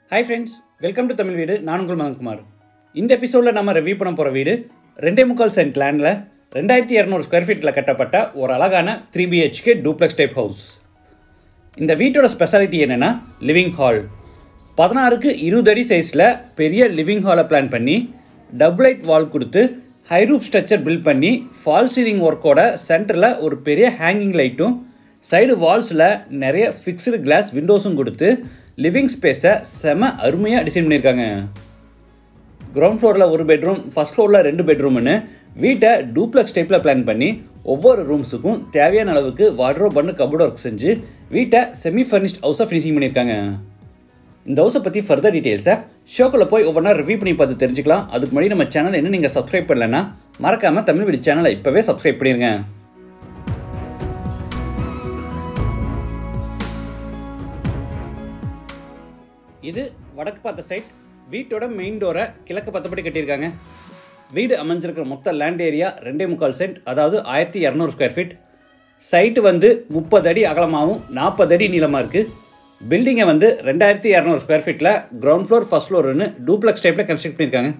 hi friends welcome to Tamil வீடு நான் உங்கள் மதன்குமார் இந்த எபிசோடில் நம்ம ரிவ்யூ பண்ண போகிற வீடு ரெண்டே முக்கால் சென்ட் லேண்டில் ரெண்டாயிரத்தி இரநூறு ஸ்கொயர் ஃபீட்டில் கட்டப்பட்ட ஒரு அழகான three BHK duplex type house இந்த வீட்டோட ஸ்பெஷாலிட்டி என்னென்னா லிவிங் ஹால் பதினாறுக்கு இருபது அடி சைஸில் பெரிய லிவிங் ஹாலை பிளான் பண்ணி டபுள் லைட் வால் கொடுத்து ஹை ரூப் ஸ்ட்ரக்சர் பில்ட் பண்ணி ஃபால் சீலிங் ஒர்க்கோட சென்டரில் ஒரு பெரிய ஹேங்கிங் லைட்டும் சைடு வால்ஸில் நிறைய ஃபிக்ஸ்டு கிளாஸ் விண்டோஸும் கொடுத்து லிவிங் ஸ்பேஸை செம அருமையாக டிசைன் பண்ணியிருக்காங்க கிரவுண்ட் ஃப்ளோரில் ஒரு பெட்ரூம் ஃபஸ்ட் ஃப்ளோரில் ரெண்டு பெட்ரூம்னு வீட்டை டூப்ளெக்ஸ் டைப்பில் பிளான் பண்ணி ஒவ்வொரு ரூம்ஸுக்கும் தேவையான அளவுக்கு வார்ட்ரோப் பண்ணு கபோர்ட் ஒர்க் செஞ்சு வீட்டை செமி ஃபர்னிஷ்ட் ஹவுஸாக ஃபினிஷிங் பண்ணியிருக்காங்க இந்த ஹவுஸை பற்றி ஃபர்தர் டீட்டெயில்ஸை ஷோக்குள்ளே போய் ஒவ்வொன்றா ரிவ்யூ பண்ணி பார்த்து தெரிஞ்சுக்கலாம் அதுக்கு முன்னாடி நம்ம சேனல் இன்னும் நீங்கள் சப்ஸ்கிரைப் பண்ணலன்னா மறக்காமல் தமிழ் வீடு சேனலை இப்போவே சப்ஸ்கிரைப் பண்ணிடுங்க இது வடக்கு பார்த்த சைட் வீட்டோட மெயின் டோரை கிழக்கு பத்தபடி கட்டியிருக்காங்க வீடு அமைஞ்சிருக்கிற மொத்த லேண்ட் ஏரியா ரெண்டே முக்கால் சென்ட் அதாவது ஆயிரத்தி இரநூறு ஸ்கொயர் ஃபீட் சைட்டு வந்து முப்பது அடி அகலமாகவும் நாற்பது அடி நீளமாக இருக்குது பில்டிங்கை வந்து ரெண்டாயிரத்தி இரநூறு ஸ்கொயர் ஃபீட்டில் கிரவுண்ட் ஃப்ளோர் ஃபர்ஸ்ட் ஃப்ளோர்னு டூப்ளெக்ஸ் டைப்பில் கன்ஸ்ட்ரக்ட் பண்ணியிருக்காங்க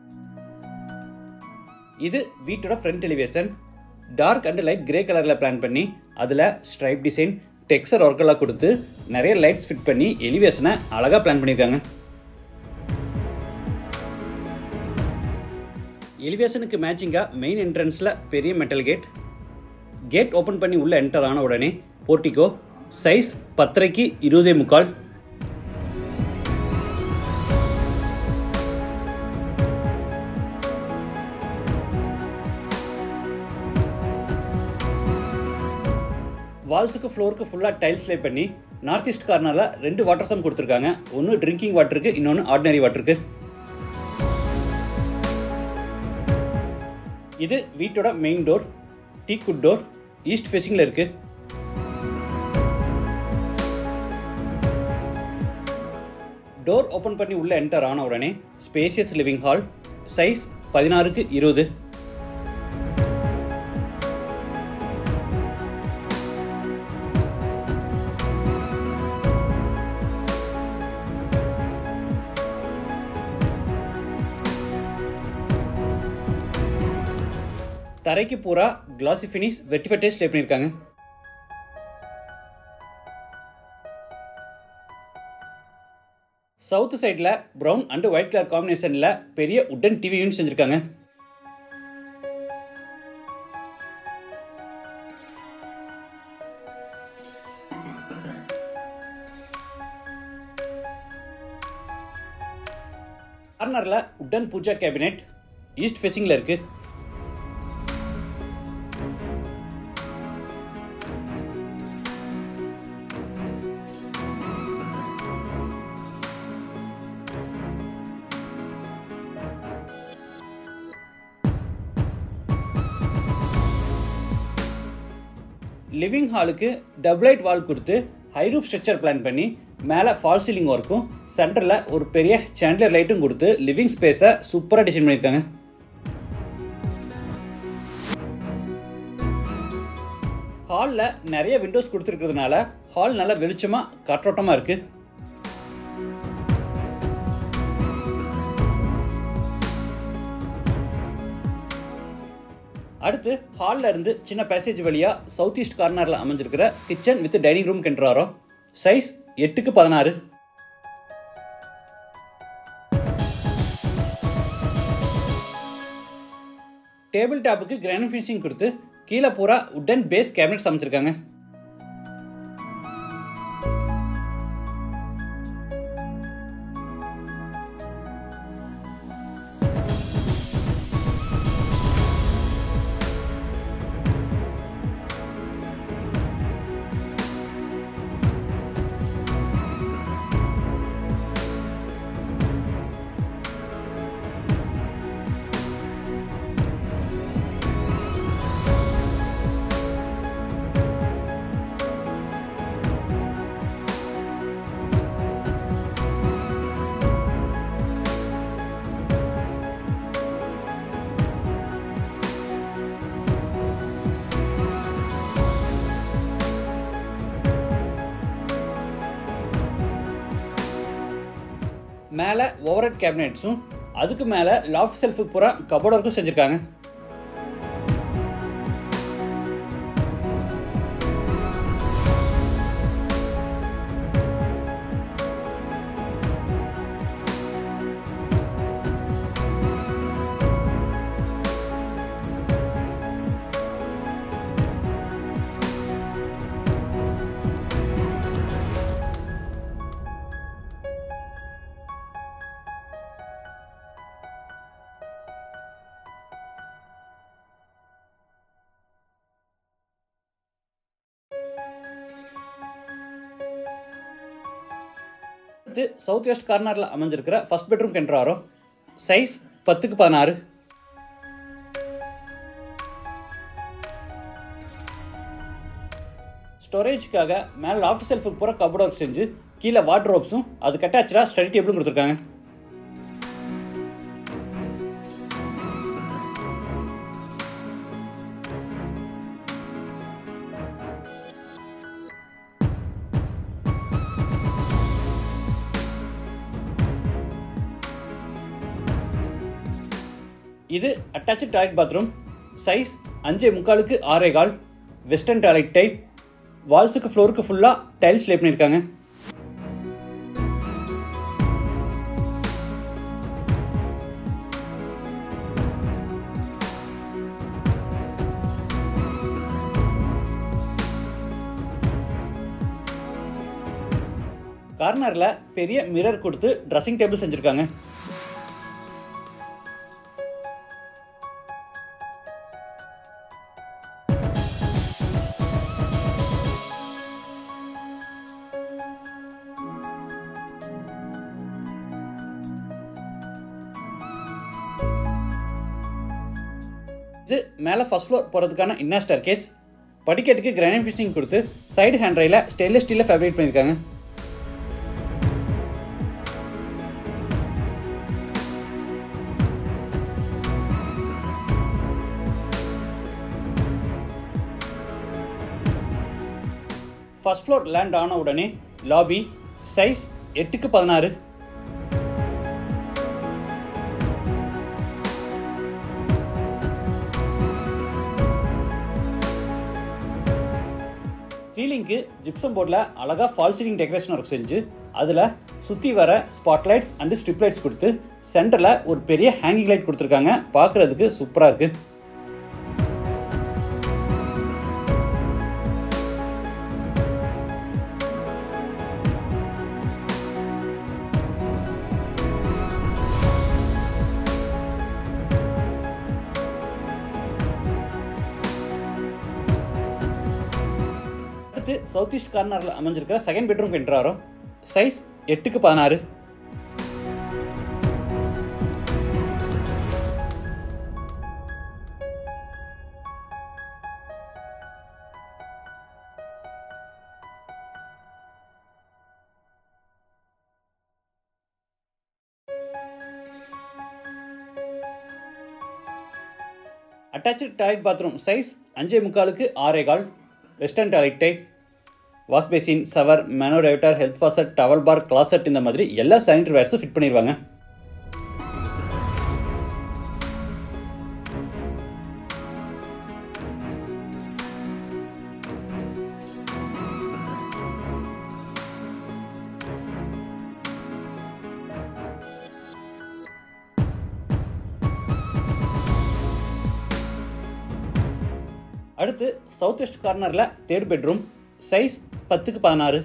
இது வீட்டோட front elevation dark and light grey கலரில் பிளான் பண்ணி அதில் ஸ்ட்ரைப் டிசைன் டெக்ஸ்சர் ஒர்க்கெல்லாம் கொடுத்து நிறைய லைட்ஸ் ஃபிட் பண்ணி எலிவேஷனை அழகாக பிளான் பண்ணியிருக்காங்க எலிவேஷனுக்கு மேட்சிங்காக மெயின் என்ட்ரன்ஸில் பெரிய மெட்டல் கேட் கேட் ஓப்பன் பண்ணி உள்ளே என்டர் ஆன உடனே போர்ட்டிகோ சைஸ் பத்தரைக்கு இருபதே முக்கால் வால்ஸுக்கு ஃப்ளோருக்கு ஃபுல்லாக டைல்ஸ் லே பண்ணி நார்த் ஈஸ்ட் கார்னரில் ரெண்டு வாட்டர் சம் கொடுத்துருக்காங்க ஒன்று ட்ரிங்கிங் வாட்டருக்கு இன்னொன்று ஆர்டினரி வாட்டருக்கு இது வீட்டோட main door teakwood door east ஃபேஸிங்கில் இருக்குது டோர் ஓப்பன் பண்ணி உள்ளே என்டர் ஆன உடனே ஸ்பேசியஸ் லிவிங் ஹால் சைஸ் பதினாறுக்கு இருபது தரைக்கு பூரா கிளாசி ஃபினிஷ் வெட்டிஃபெட்டேஜ் லே பண்ணியிருக்காங்க சவுத் சைடில் ப்ரௌன் அண்ட் ஒயிட் கலர் காம்பினேஷனில் பெரிய உட்டன் டிவி யூனிட் செஞ்சுருக்காங்க கார்னரில் உட்டன் பூஜா கேபினெட் ஈஸ்ட் ஃபேஸிங்கில் இருக்குது லிவிங் ஹாலுக்கு டபுள் லைட் வால் கொடுத்து ஹை ரூப் ஸ்ட்ரக்சர் பிளான் பண்ணி மேலே ஃபால் சீலிங் ஒர்க்கும் சென்டரில் ஒரு பெரிய சாண்ட்லர் லைட்டும் கொடுத்து லிவிங் ஸ்பேஸை சூப்பராக டிசைன் பண்ணியிருக்காங்க ஹாலில் நிறைய விண்டோஸ் கொடுத்துருக்கிறதுனால ஹால் நல்லா வெளிச்சமாக காற்றோட்டமாக இருக்குது அடுத்து ஹாலில் இருந்து சின்ன பேசேஜ் வழியாக சவுத் ஈஸ்ட் கார்னரில் அமைஞ்சிருக்கிற கிச்சன் வித் டைனிங் ரூம் கென்றாரோ சைஸ் எட்டுக்கு பதினாறு டேபிள் டாப்புக்கு கிராண்ட் ஃபினிஷிங் கொடுத்து கீழே பூரா உட்டன் பேஸ் கேபினட்ஸ் அமைச்சிருக்காங்க மேலே ஓவர்ஹெட் கேபினெட்ஸும் அதுக்கு மேலே லாஃப்ட் செல்ஃபுக்கு பூரா கபோர்ட் ஒர்க்கும் செஞ்சுருக்காங்க அடுத்து சவுத் வெஸ்ட் கார்னரில் அமைஞ்சிருக்கிற ஃபர்ஸ்ட் பெட்ரூம் கென்றாரோ சைஸ் பத்துக்கு பதினாறு ஸ்டோரேஜ்க்காக மேலே லாஃப்ட் செல்ஃபுக்கு பூரா கபோர்ட் ஒர்க் செஞ்சு கீழே வார்ட்ரோப்ஸும் அதுக்கு அட்டாச்சாக ஸ்டடி டேபிளும் கொடுத்துருக்காங்க இது அட்டாச்சு டாய்லெட் பாத்ரூம் சைஸ் அஞ்சே முக்காலுக்கு ஆறே கால் வெஸ்டர்ன் டாய்லெட் டைப் வால்ஸுக்கு ஃப்ளோருக்கு ஃபுல்லாக டைல்ஸ் லே பண்ணியிருக்காங்க கார்னரில் பெரிய மிரர் கொடுத்து ட்ரெஸ்ஸிங் டேபிள் செஞ்சுருக்காங்க இது மேலே ஃபர்ஸ்ட் ஃப்ளோர் போகிறதுக்கான இன்னர் ஸ்டார் கேஸ் படிக்கட்டுக்கு கிரானைட் ஃபிஷிங் கொடுத்து சைடு ஹேண்ட் ரயில ஸ்டெயின்லெஸ் ஸ்டீலில் ஃபேப்ரிக் பண்ணியிருக்காங்க ஃபர்ஸ்ட் ஃப்ளோர் லேண்ட் ஆன உடனே லாபி சைஸ் எட்டுக்கு பதினாறு சீலிங்க்கு ஜிப்சம் போர்டில் அழகாக ஃபால் சீலிங் டெக்கரேஷன் ஒர்க் செஞ்சு அதில் சுற்றி வர ஸ்பாட்லைட்ஸ் அண்டு ஸ்ட்ரிப் லைட்ஸ் கொடுத்து சென்டரில் ஒரு பெரிய ஹேங்கிங் லைட் கொடுத்துருக்காங்க பார்க்குறதுக்கு சூப்பராக இருக்குது அடுத்து சவுத் ஈஸ்ட் கார்னரில் அமைஞ்சிருக்கிற செகண்ட் பெட்ரூம் என்ட்ராரோ சைஸ் எட்டுக்கு பதினாறு அட்டாச்சு டாய்லெட் பாத்ரூம் சைஸ் அஞ்சே முக்காலுக்கு ஆறே கால் western toilet type wash basin shower மேனோ diverter health faucet towel bar closet இந்த மாதிரி எல்லா சானிட்டரி வேர்ஸும் ஃபிட் பண்ணிடுவாங்க அடுத்து சவுத் வெஸ்ட் கார்னரில் தேர்ட் பெட்ரூம் சைஸ் பத்துக்கு பதினாறு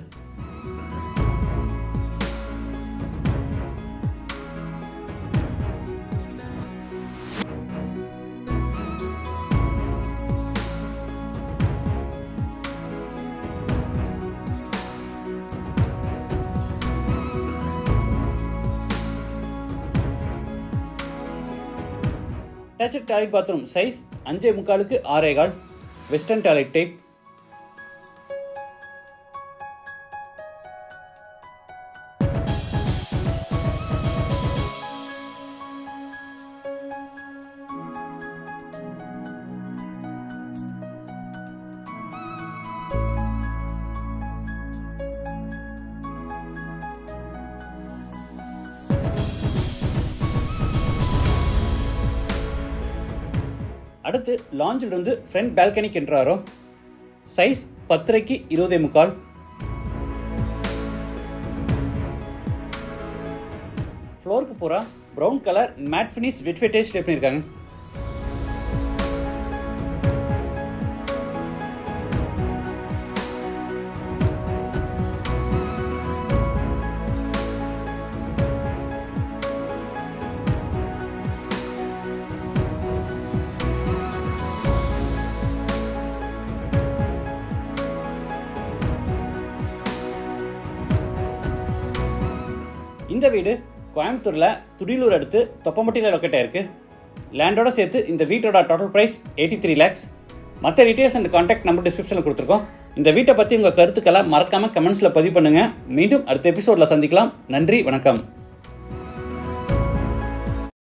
அட்டாச்சு டாய்லெட் பாத்ரூம் சைஸ் அஞ்சே முக்காலுக்கு ஆறே கால் வெஸ்டர்ன் டாய்லெட் டைப் அடுத்து லாஞ்சில் இருந்து ஃப்ரண்ட் பால்கனிக்கு என்றாரோ சைஸ் பத்தரைக்கு இருபதே முக்கால் ஃப்ளோருக்கு பூரா ப்ரௌன் கலர் மேட் ஃபினிஷ் வெட் வெட்டேஜ் டைப் பண்ணியிருக்காங்க இந்த வீடு கோயம்புத்தூரில் துடியலூர் அடுத்து தொப்பம்பட்டியில் லொக்கேட் ஆயிருக்கு லேண்டோட சேர்த்து இந்த வீட்டோட total price eighty three lakhs மற்ற டீட்டெயில்ஸ் அண்ட் காண்டாக்ட் நம்பர் டிஸ்கிரிப்ஷனில் கொடுத்துருக்கோம் இந்த வீட்டை பற்றி உங்கள் கருத்துக்களை மறக்காமல் கமெண்ட்ஸில் பதிவு பண்ணுங்கள் மீண்டும் அடுத்த எபிசோடில் சந்திக்கலாம் நன்றி வணக்கம்